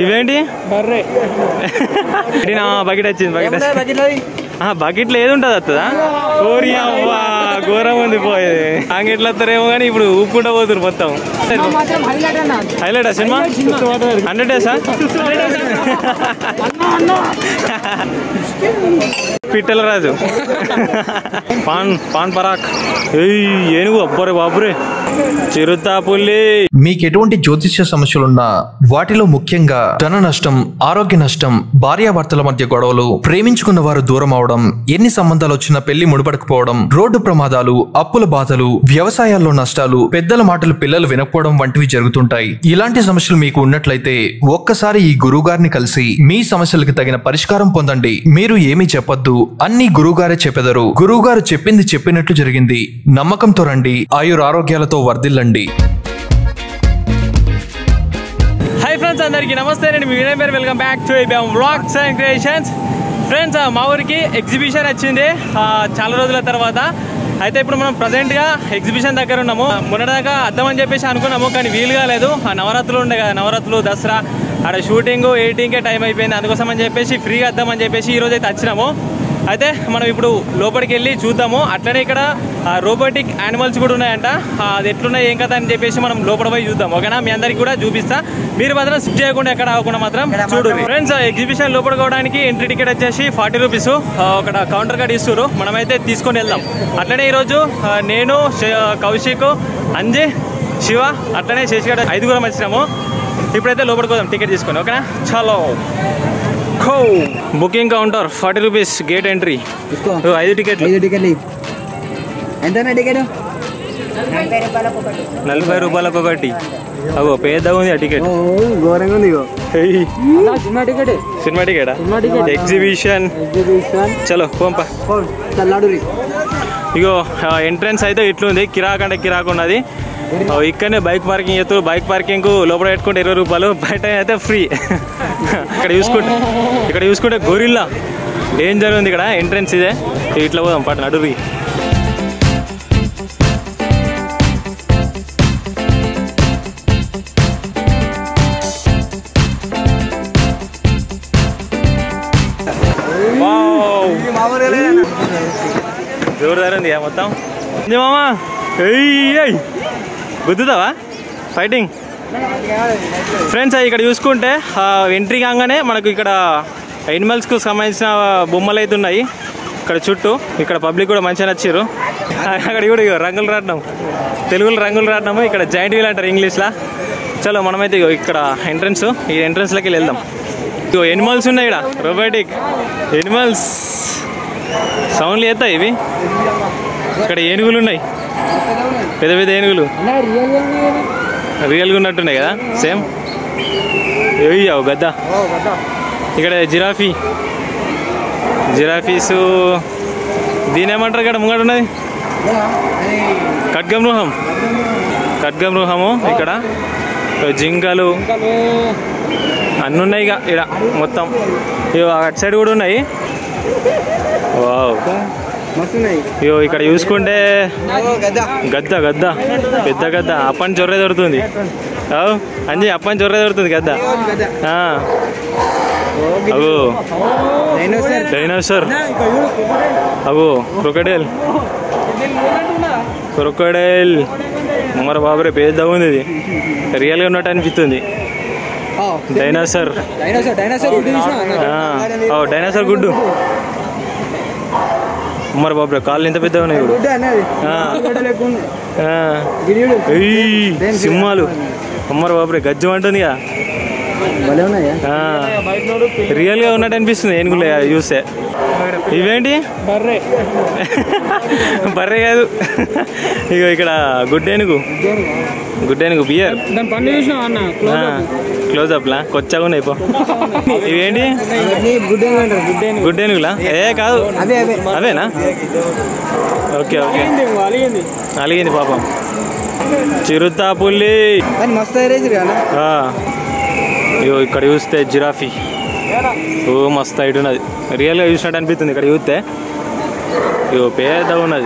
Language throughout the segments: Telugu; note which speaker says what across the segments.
Speaker 1: ఇవేంటి
Speaker 2: బర్రే
Speaker 1: ఇది నా బకెట్ వచ్చింది బకెట్ బకెట్లో ఏది ఉంటుంది వస్తుందా కోరి అవ్వా ఘోరం ఉంది పోయేది అంగిట్లో వస్తారేమో కానీ ఇప్పుడు ఊపుకుంటా పోతురు మొత్తం
Speaker 2: మాత్రం హైలైట్ అన్న
Speaker 1: హైలైట్ సినిమా హండ్రెడ్ డేసా పిట్టల రాజు పాన్ పాన్ పరాక్ ఏయ్ ఏనుగు అబ్బరే బాబురే చిరుతా పుల్లి
Speaker 3: మీకు ఎటువంటి జ్యోతిష్య సమస్యలున్నా వాటిలో ముఖ్యంగా ధన నష్టం ఆరోగ్య నష్టం భార్యాభర్తల మధ్య గొడవలు ప్రేమించుకున్న వారు దూరం అవడం ఎన్ని సంబంధాలు వచ్చినా పెళ్లి ముడిపడకపోవడం రోడ్డు ప్రమాదాలు అప్పుల బాధలు వ్యవసాయాల్లో నష్టాలు పెద్దల మాటలు పిల్లలు వినకపోవడం వంటివి జరుగుతుంటాయి ఇలాంటి సమస్యలు మీకు ఉన్నట్లయితే ఒక్కసారి ఈ గురువు గారిని కలిసి మీ సమస్యలకు తగిన పరిష్కారం పొందండి మీరు ఏమీ చెప్పొద్దు అన్ని గురువుగారే చెప్పెదరు గురువుగారు చెప్పింది చెప్పినట్లు జరిగింది నమ్మకంతో రండి ఆయుర ఆరోగ్యాలతో వర్ధిల్లండి
Speaker 1: హాయ్ ఫ్రెండ్స్ అందరికీ నమస్తే నేను మీ వినయ్ పేరు welcome back to IBM vlogs and creations friends మా ఊరికి ఎగ్జిబిషన్ వచ్చింది ఆ, చాలా రోజుల తర్వాత అయితే ఇప్పుడు మనం ప్రజెంట్గా ఎగ్జిబిషన్ దగ్గర ఉన్నాము మొన్నదాకా అద్దామని చెప్పేసి అనుకున్నాము కానీ వీలు కాలేదు ఆ నవరాత్రులు ఉండే కదా నవరాత్రులు దసరా ఆడ షూటింగ్ ఎయిటింగ్కే టైం అయిపోయింది అందుకోసం అని చెప్పేసి ఫ్రీగా వద్దామని చెప్పేసి ఈ రోజు అయితే వచ్చినాము అయితే మనం ఇప్పుడు లోపలికి వెళ్ళి చూద్దాము అట్లనే ఇక్కడ రోబోటిక్ యానిమల్స్ కూడా ఉన్నాయంట ఆ, అది ఎట్లున్నాయి ఏం కదా అని చెప్పేసి మనం లోపల పోయి చూద్దాం ఓకేనా మీ అందరికి కూడా చూపిస్తా మీరు మాత్రం స్కిప్ చేయకుండా ఎక్కడ ఆగకుండా మాత్రం చూడు ఫ్రెండ్స్ ఎగ్జిబిషన్ లోపల పోవడానికి ఎంట్రీ టికెట్ వచ్చేసి ఫార్టీ రూపీస్ అక్కడ కౌంటర్ కార్డ్ ఇస్తారు మనమైతే తీసుకొని వెళ్దాం అట్లనే ఈరోజు ఆ, నేను శ- కౌశిక్ అంజయ్ శివ అట్లనే శశిగడ ఐదుగురం వచ్చినాము ఇప్పుడైతే లోపలికి పోదాం టికెట్ తీసుకొని ఓకేనా చలో ఖో booking counter forty rupees gate entry
Speaker 2: తీసుకో
Speaker 1: ఓ, ఐదు టికెట్లు
Speaker 2: ఐదు టికెట్లు ఎంత టికెట్
Speaker 1: నలభై రూపాయలకు ఒకటి అగో పెద్దగా ఉంది ఆ టికెట్
Speaker 2: ఘోరంగా ఉంది ఇగో
Speaker 1: ఏయ్,
Speaker 2: సినిమా టికెట్
Speaker 1: సినిమా టికెటా
Speaker 2: సినిమా టికెట్
Speaker 1: ఎగ్జిబిషన్
Speaker 2: ఎగ్జిబిషన్
Speaker 1: చలో పంప
Speaker 2: చల్లాడు
Speaker 1: ఇగో ఎంట్రన్స్ అయితే ఇట్లుంది కిరాక్ అంటే కిరాక్ ఉన్నది ఓ, ఇక్కడనే బైక్ పార్కింగ్ ఎత్తు బైక్ పార్కింగ్ లోపల పెట్టుకుంటే ఇరవై రూపాయలు బయట అయితే ఫ్రీ ఇక్కడ చూసుకుంటే ఇక్కడ చూసుకుంటే గొరిల్లా డేంజర్ ఉంది ఇక్కడ ఎంట్రన్స్ ఇదే ఇట్లా పోదాం పాట నడురి జోరుదారు ఉంది మొత్తం ఉంది మామా ఏయ్ ఏయ్ గుద్దుతావా ఫైటింగ్ ఫ్రెండ్స్ ఇక్కడ చూసుకుంటే ఎంట్రీ కాగానే మనకు ఇక్కడ ఎనిమల్స్కు సంబంధించిన బొమ్మలు అయితే ఉన్నాయి ఇక్కడ చుట్టూ ఇక్కడ పబ్లిక్ కూడా మంచిగా నచ్చారు అక్కడ కూడా ఇగో రంగులు రాట్నం తెలుగులో రంగులు రాట్నము ఇక్కడ జాయింట్ వీల్ అంటారు ఇంగ్లీష్లో చలో మనమైతే ఇగో ఇక్కడ ఎంట్రన్స్ ఈ ఎంట్రన్స్లోకి వెళ్ళి వెళ్దాం ఇగో ఎనిమల్స్ ఉన్నాయి ఇక్కడ రోబోటిక్ ఎనిమల్స్ సౌండ్లు చేస్తాయి ఇవి ఇక్కడ ఏనుగులు ఉన్నాయి పెద్ద పెద్ద ఏనుగులు రియల్గా ఉన్నట్టున్నాయి కదా సేమ్ ఏయ్యావు గద్ద ఇక్కడ జిరాఫీ జిరాఫీసు దీని ఏమంటారు ఇక్కడ ముంగట ఉన్నది ఖడ్గమృహం ఖడ్గమృహము ఇక్కడ జింకలు అన్నీ ఉన్నాయి ఇక ఇక్కడ మొత్తం ఇగో అటు సైడ్ కూడా ఉన్నాయి వావ్
Speaker 2: మస్తున్నాయి
Speaker 1: ఇగో ఇక్కడ చూసుకుంటే గద్ద గద్ద పెద్ద గద్ద అప్పని చొర్రే దొరుకుతుంది అవు అంజీ అప్పని చొర్రే దొరుకుతుంది గద్ద ఆ. అగో డైనోసర్ అగో క్రొకడైల్ క్రొకడైల్ మరి బాబరే పెద్ద ఉంది ఇది రియల్గా ఉన్నట్టు అనిపిస్తుంది డైనోసర్
Speaker 2: డైనోసార్ డైనోసార్ గుడ్డు చూసినా
Speaker 1: ఆ. ఓ డైనోసర్ గుడ్డు మరి బాబరే కాళ్ళు ఇంత పెద్దగా ఉన్నాయి ఇప్పుడు
Speaker 2: గుడ్డు అనేది
Speaker 1: ఆ.
Speaker 2: గుడ్డు లెక్క ఉంది
Speaker 1: ఆ.
Speaker 2: గిరియుడు
Speaker 1: ఏయ్, సింహాలు అమ్మరు బాబరే గజ్జం అంటుందిగా
Speaker 2: భలే ఉన్నాయా
Speaker 1: రియల్ గా ఉన్నట్టు అనిపిస్తుంది ఏనుగులే చూస్తే ఇవేంటి
Speaker 2: బర్రే
Speaker 1: బర్రె కాదు ఇగో ఇక్కడ గుడ్డేనుగు గుడ్డేనుగు బియర్
Speaker 2: దాని పన్ను చూసినా అన్న
Speaker 1: క్లోజ్ అప్ లా కొచ్చగా ఉన్నాయి పో ఇవేంటి
Speaker 2: గుడ్డు అంటారు గుడ్డు
Speaker 1: గుడ్డేనుగులా ఏ కాదు
Speaker 2: అవే అవే
Speaker 1: అవేనా ఓకే ఓకే
Speaker 2: అలిగింది
Speaker 1: అలిగింది పాపం చిరుతా పుల్లి
Speaker 2: కానీ మస్తు తయారేసారు కదా
Speaker 1: ఆ. ఇగో ఇక్కడ చూస్తే జిరాఫీ ఓ మస్తు హైట్ ఉన్నది రియల్గా చూసినట్టు అనిపిస్తుంది ఇక్కడ చూస్తే ఇగో పెద్దగా ఉన్నది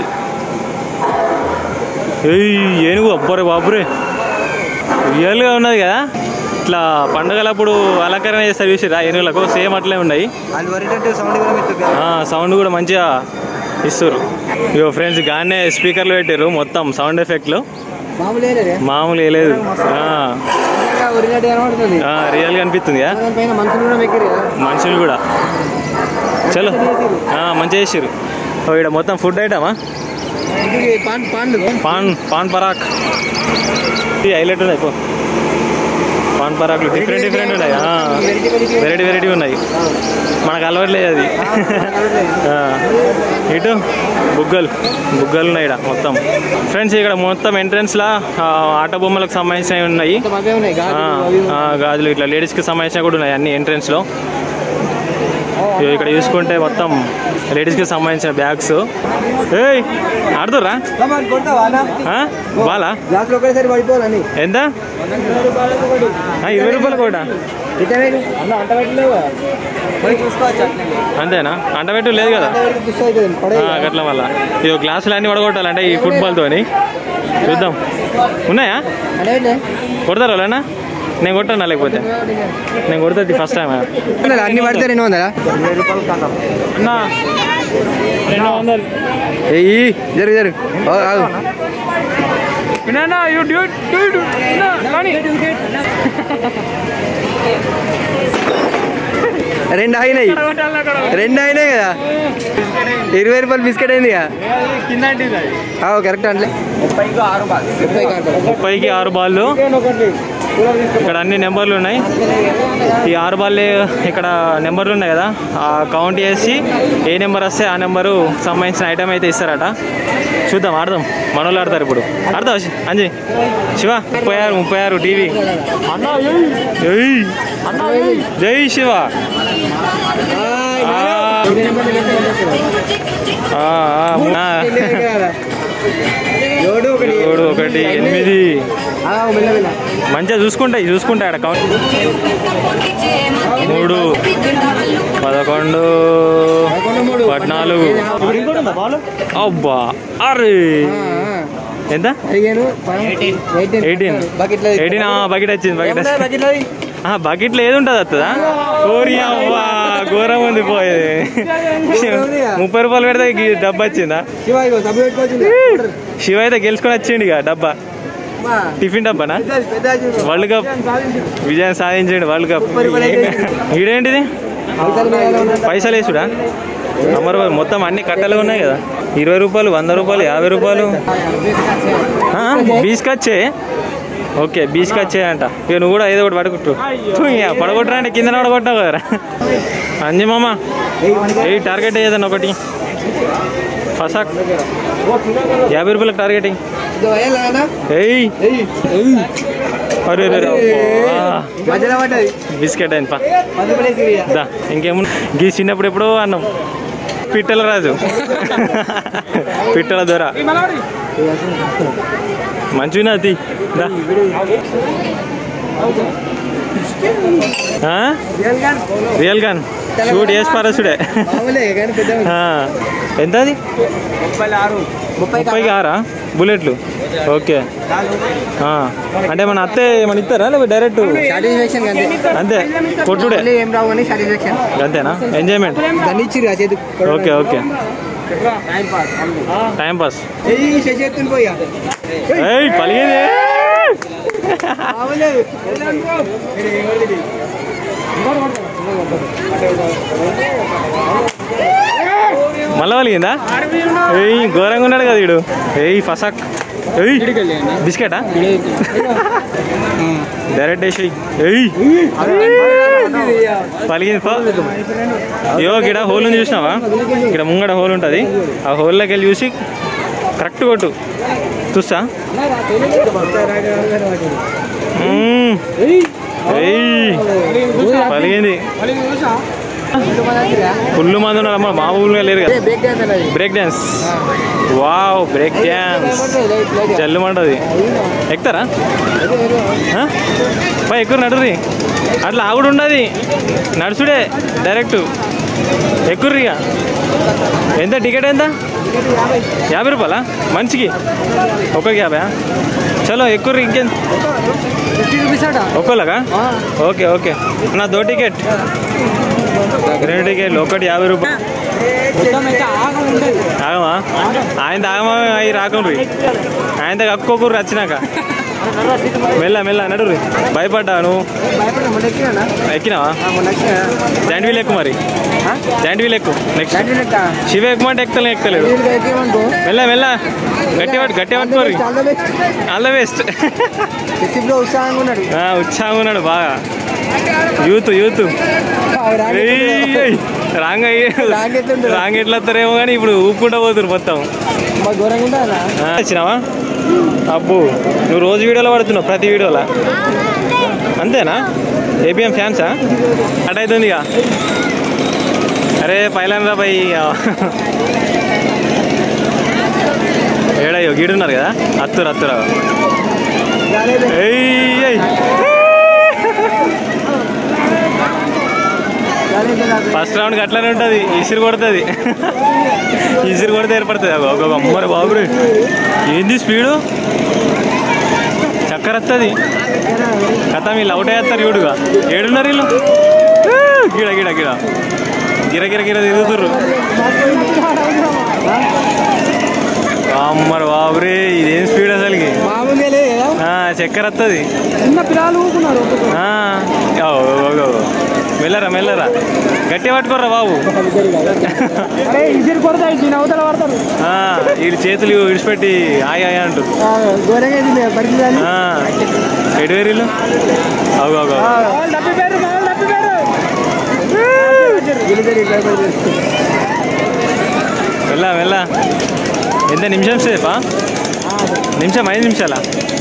Speaker 1: ఏయ్ ఏనుగు అబ్బరే బాబురే రియల్గా ఉన్నది కదా ఇట్లా పండుగలప్పుడు అలంకరణ చేస్తారు చూసిరా ఏనుగులకు సేమ్ అట్లే ఉన్నాయి
Speaker 2: వాళ్ళు వరిటట్టు సౌండ్ కూడా మెత్తుగా
Speaker 1: సౌండ్ కూడా మంచిగా ఇస్తారు ఇగో ఫ్రెండ్స్ గానే స్పీకర్లు పెట్టారు మొత్తం సౌండ్ ఎఫెక్ట్లు
Speaker 2: మామూలు ఏలేదే
Speaker 1: మామూలు లేదు
Speaker 2: ఒరినట్టు కనబడుతుంది
Speaker 1: రియల్గా అనిపిస్తుంది
Speaker 2: పైన మనుషులు కూడా మెక్కిరు కదా
Speaker 1: మనుషులు కూడా చలో ఆ, మంచిగా చేసారు ఇక్కడ మొత్తం ఫుడ్ ఐటమా
Speaker 2: ఇది పాన్ పాన్లు
Speaker 1: పాన్ పాన్ పరాక్ ఇది హైలైట్ ఉన్నాయి పో పాన్ పరాక్లు డిఫరెంట్ డిఫరెంట్ ఉన్నాయి వెరైటీ వెరైటీ ఉన్నాయి మనకు అలవాట్లేదు అది ఆ, ఇటు బుగ్గలు బుగ్గలు ఉన్నాయి ఇక్కడ మొత్తం ఫ్రెండ్స్ ఇక్కడ మొత్తం ఎంట్రన్స్లా ఆట బొమ్మలకు సంబంధించినవి ఉన్నాయి
Speaker 2: అవే ఉన్నాయి
Speaker 1: ఆ,
Speaker 2: గాజులు అవి
Speaker 1: ఆ, గాజులు ఇట్లా లేడీస్కి సంబంధించినవి కూడా ఉన్నాయి అన్ని ఎంట్రన్స్లో ఇగో ఇక్కడ చూసుకుంటే మొత్తం లేడీస్కి సంబంధించిన బ్యాగ్స్ ఏయ్ ఆడుతుర్రా
Speaker 2: మరి కొడతావా అన్న
Speaker 1: ఆ? బాలా
Speaker 2: గ్లాసులు ఒకేసారి పడిపోవాలని
Speaker 1: ఎంత ఆ, ఇరవై రూపాయలు కూడా
Speaker 2: ఇతనేది అన్న అంట పెట్టలేవు పోయి చూసుకోవచ్చు అట్లనే
Speaker 1: అంతేనా అంటబెట్టు లేదు కదా
Speaker 2: మిస్ అవుతుంది పడే
Speaker 1: ఆ, గట్ల వల్ల ఇదో గ్లాసులు అన్ని పడగొట్టాలంటే ఈ ఫుట్బాల్తోని చూద్దాం ఉన్నాయా
Speaker 2: అంటే
Speaker 1: కొడతారా వాళ్ళనా నేను కొట్టానా లేకపోతే నేను కొడుతుంది ఫస్ట్ టైం
Speaker 2: అన్ని పడితే రెండు వందలా
Speaker 1: అన్నా రెండు వందలు
Speaker 2: ఏయ్ జరు జరు ఓ, ఆగు.
Speaker 1: వినా యూ డూ డూ కానీ
Speaker 2: రెండు అయినాయి రెండు అయినాయి కదా ఇరవై రూపాయలు బిస్కెట్ అయింది కదా ఆ, కరెక్ట్ అంటే ముప్పైకి ఆరు బాల్
Speaker 1: ముప్పైకి ఆరు బాళ్ళు ఇక్కడ అన్ని నెంబర్లు ఉన్నాయి ఈ ఆరు బాల్ ఇక్కడ నెంబర్లు ఉన్నాయి కదా ఆ కౌంట్ చేసి ఏ నెంబర్ వస్తే ఆ నెంబరు సంబంధించిన ఐటమ్ అయితే ఇస్తారట చూద్దాం ఆడదాం మనోళ్ళు ఆడతారు ఇప్పుడు ఆడతావు శి- అంజీ శివ ముప్పై ఆరు ముప్పై ఆరు టీవీ ఏయ్. జై శివ ఆ. ఆ, ఆ, ఆ.
Speaker 2: ఏడు ఒకటి
Speaker 1: ఏడు ఒకటి ఎనిమిది
Speaker 2: ఆ, మెల్ల మెల్ల
Speaker 1: మంచిగా చూసుకుంటాయి చూసుకుంటాయి ఆడ కౌంట్ మూడు పదకొండు పద్నాలుగు అబ్బా అరే ఎంత
Speaker 2: పదిహేను
Speaker 1: ఎయిటీన్
Speaker 2: బకెట్లో
Speaker 1: ఎయిటీన్ బకెట్ వచ్చింది బకెట్ వచ్చింది
Speaker 2: బకెట్లో
Speaker 1: ఆ, బకెట్లో ఏది ఉంటుంది వస్తుందా ఓరి అవ్వా ఘోరం ఉంది పోయేది ముప్పై రూపాయలు పెడితే ఈ డబ్బా వచ్చిందా
Speaker 2: శివ ఇగో సబ్బు పెట్టుకోవచ్చు
Speaker 1: శివ అయితే గెలుచుకొని వచ్చిండు ఇక డబ్బా
Speaker 2: అమ్మా,
Speaker 1: టిఫిన్ డబ్బానా
Speaker 2: పెద్దది, పెద్దది చూడు.
Speaker 1: వరల్డ్ కప్ విజయం సాధించండి వరల్డ్ కప్
Speaker 2: ముప్పై రూపాయలు అయితే
Speaker 1: ఈడేంటిది
Speaker 2: అవసరం లేదా ఉన్నట్టు?
Speaker 1: పైసలు వేసుడా అమర్ మొత్తం అన్ని కట్టలు ఉన్నాయి కదా ఇరవై రూపాయలు వంద రూపాయలు యాభై రూపాయలు ఆ, బీస్కి వచ్చే ఓకే బీస్కి వచ్చే అంట ఇక నువ్వు కూడా ఏదో ఒకటి పడగొట్టు పడగొట్టరా అంటే కింద పడగొట్టావు కదరా అంజి మామ ఏ టార్గెట్ అయ్యేదన్న ఒకటి ఫసాక్ యాభై రూపాయలకు టార్గెటింగ్
Speaker 2: ఇదో వేయాలా అన్న?
Speaker 1: ఏయ్
Speaker 2: ఏయ్.
Speaker 1: అరే అరే, అరే, అబ్బా.
Speaker 2: మధ్యలో పడ్డది
Speaker 1: బిస్కెట్ అయిన పా
Speaker 2: పది రూపాయలు వేసి
Speaker 1: దా ఇంకేమున్నా గీ చిన్నప్పుడు ఎప్పుడో అన్నం పిట్టల రాజు పిట్టల దొర మంచిగా అది దా ఆ? రియల్ గన్ షూట్ వేసి పారసుడే
Speaker 2: మామూలే కానీ పెద్ద
Speaker 1: ఆ. ఎంత అది
Speaker 2: ముప్పై ఆరు ముప్పై
Speaker 1: ముప్పైకి ఆరా బుల్లెట్లు ఓకే ఆ. అంటే మన అత్తే మన ఇస్తారా లేకపోతే డైరెక్ట్
Speaker 2: సాటిస్ఫాక్షన్ అంతే
Speaker 1: అంతే కొట్టుడే
Speaker 2: మళ్ళీ ఏం రావు కానీ సాటిస్ఫాక్షన్
Speaker 1: అంతేనా ఎంజాయ్మెంట్
Speaker 2: దాన్ని ఇచ్చిర్రు ఆ చేతి
Speaker 1: okay okay
Speaker 2: time pass
Speaker 1: time pass
Speaker 2: ఏయ్ చేతుని పోయా
Speaker 1: ఏయ్ పలిగింది
Speaker 2: మామూలే
Speaker 1: మళ్ళా పలిగిందా ఏయ్ ఘోరంగా ఉన్నాడు కదా వీడు ఏయ్ ఫసాక్ ఏయ్ బిస్కెటా డైరెక్ట్ వేసి ఏయ్ పలిగింది పో అయ్యో ఇక్కడ హోల్ ఉంది చూసినావా ఇక్కడ ముంగడ హోల్ ఉంటుంది ఆ హోల్లోకి వెళ్ళి చూసి కరెక్ట్ కొట్టు చూస్తా మ్మ్. ఏయ్ పలిగింది ఫుల్ మంది ఉన్నారు అమ్మ మామూలుగా లేరు కదా
Speaker 2: బ్రేక్ డాన్స్ అనేది
Speaker 1: break dance wow break dance చల్లమంటది ఎక్కుతారా ఆ? బా ఎక్కువ నడురి అట్లా ఆవిడ ఉండదు నడుచుడే డైరెక్ట్ ఎక్కుర్రి ఇక ఎంత టికెట్ ఎంత యాభై రూపాయలా మనిషికి ఒక్కరికి యాభై చలో ఎక్కువ ఇంకేం
Speaker 2: ఫిఫ్టీ రూపీస్ అట
Speaker 1: ఒక్కోలాగా ఓకే ఓకే నా దో టికెట్ రెండు టికెట్లు ఒకటి యాభై రూపాయలు ఆగమా ఆయన ఆగమా అవి రాకుండ్రి ఆయన కక్కోకూరు వచ్చినాక మెల్ల మెల్ల నడు భయపడ్డా నువ్వు
Speaker 2: భయపడ మొన్న ఎక్కినా
Speaker 1: ఎక్కినావా
Speaker 2: మొన్న ఎక్కినా
Speaker 1: జాయింట్ వీల్ ఎక్కు మరి జాయింట్ వీల్ ఎక్కు నెక్స్ట్
Speaker 2: దాంట్లో లెక్క
Speaker 1: శివ ఎక్కుమంటే ఎక్కుతలే ఎక్కుతలేడు
Speaker 2: వీలుగా ఎక్కేమనుకో
Speaker 1: మెల్ల మెల్ల గట్టి పట్టు గట్టి పట్టుకోరి
Speaker 2: చాలా బెస్ట్
Speaker 1: ఆల్ ద బెస్ట్
Speaker 2: రెసిపీలో ఉత్సాహంగా ఉన్నాడు
Speaker 1: ఉత్సాహంగా ఉన్నాడు బాగా యూత్ యూత్ రాంగ్
Speaker 2: రాంగ్ ఎట్లుంటుంది?
Speaker 1: రాంగ్ ఎట్లా వస్తారేమో కానీ ఇప్పుడు ఊపుకుంటా పోతురు మొత్తం
Speaker 2: మా ఘోరంగా ఉంటుందా
Speaker 1: ఆ, వచ్చినావా అబ్బు నువ్వు రోజు వీడియోలో పడుతున్నావు ప్రతి వీడియోలో అంతేనా ఏబిఎం ఫ్యాన్సా అట్ అవుతుంది ఇక అరే పైలాన్ రా పై ఏడయ్యో గీడున్నారు కదా అత్తురు అత్తురా ఏయ్ ఏయ్. ఫస్ట్ రౌండ్ అట్లనే ఉంటుంది ఇసురు కొడుతుంది ఇసురు కొడితే ఏర్పడుతుంది అగో ఒక అమ్మరి బాబురే ఏంది స్పీడు చక్కర వస్తుంది కథ వీళ్ళు అవుట్ అయ్యేస్తారు చూడుగా ఏడున్నారు వీళ్ళు ఆ, గిడ గిడ గిడ గిర గిర గిర తిరుగుతుర్రు అమ్మరు బాబురే ఇదేం స్పీడ్ అసలుకి
Speaker 2: మామూలుగా లేదు కదా
Speaker 1: ఆ, చక్కెర వస్తుంది
Speaker 2: చిన్న పిల్లలు ఊకున్నారు
Speaker 1: మెల్లరా మెల్లరా గట్టి పట్టుకోర్రా బాబు
Speaker 2: అరే ఇసిరి కొడతాయి దీని అవతల పడతారు
Speaker 1: ఆ, వీడి చేతులు విడిచిపెట్టి ఆయ ఆయ అంటారు
Speaker 2: ఘోరంగా ఇది పరిస్థితి అని.
Speaker 1: ఆ, ఎటు వేరీలు అవు అవు
Speaker 2: మామూలు తప్పిపోయారు, మామూలు తప్పిపోయారు. గిలిగిలి భయపడి.
Speaker 1: వెళ్ళా వెళ్ళా ఎంత నిమిషం సేపా నిమిషం ఐదు నిమిషాలా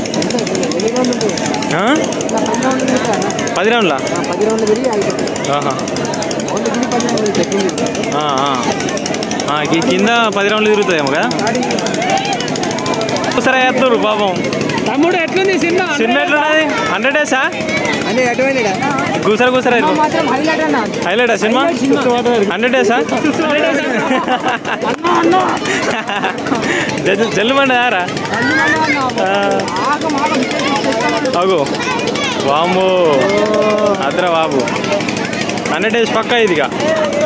Speaker 1: ఆ? పది రౌండ్లా
Speaker 2: పది రౌండ్లు తిరిగి ఆగిపోతాయి.
Speaker 1: ఆహా
Speaker 2: రౌండ్లు తిరిగి పది రౌండ్లు చెక్కింగ్
Speaker 1: ఆ, ఆ. ఆ, కి- కింద పది రౌండ్లు తిరుగుతాయేమో కదా సరే వేస్తారు పాపం
Speaker 2: తమ్ముడు ఎట్లుంది సినిమా
Speaker 1: సినిమా ఎట్లున్నది హండ్రెడ్ డేసా
Speaker 2: అని అటువంటి
Speaker 1: కూసర కూసర
Speaker 2: మాత్రం హైలైట్ అన్న
Speaker 1: హైలైటా సినిమా హండ్రెడ్ డేసా జల్లుమండి యారా అగు వామ్మో అద్ర బాబు హండ్రెడ్ డేస్ పక్కా ఇదిగా